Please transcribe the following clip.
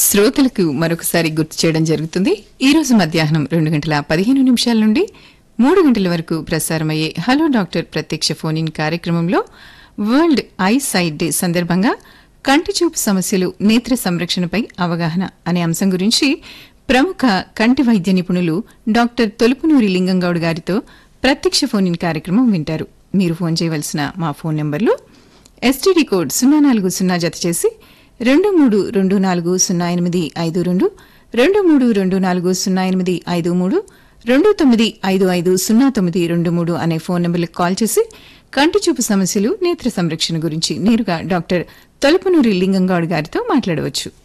శ్రోతలకు మరొకసారి గుర్తు చేయడం జరుగుతుంది ఈ రోజు మధ్యాహ్నం రెండు గంటల పదిహేను నిమిషాల నుండి మూడు గంటల వరకు ప్రసారమయ్యే హలో డాక్టర్ ప్రత్యక్ష ఫోన్ ఇన్ కార్యక్రమంలో వరల్డ్ ఐ సైట్ డే సందర్భంగా కంటి చూపు సమస్యలు నేత్ర సంరక్షణపై అవగాహన అనే అంశం గురించి ప్రముఖ కంటి వైద్య నిపుణులు డాక్టర్ తొలుపునూరి లింగంగౌడ్ గారితో ప్రత్యక్ష ఫోన్ ఇన్ కార్యక్రమం వింటారు మీరు ఫోన్ చేయవలసిన మా ఫోన్ నెంబర్లు ఎస్టీడీ కోడ్ సున్నా నాలుగు సున్నా జత చేసి రెండు మూడు రెండు నాలుగు సున్నా ఎనిమిది ఐదు రెండు రెండు మూడు రెండు నాలుగు సున్నా ఎనిమిది ఐదు మూడు రెండు తొమ్మిది ఐదు ఐదు సున్నా తొమ్మిది రెండు మూడు అనే ఫోన్ నెంబర్లకు కాల్ చేసి కంటి చూపు సమస్యలు నేత్ర సంరక్షణ గురించి నేరుగా డాక్టర్ తలుపునూరి లింగంగౌడ్ గారితో మాట్లాడవచ్చు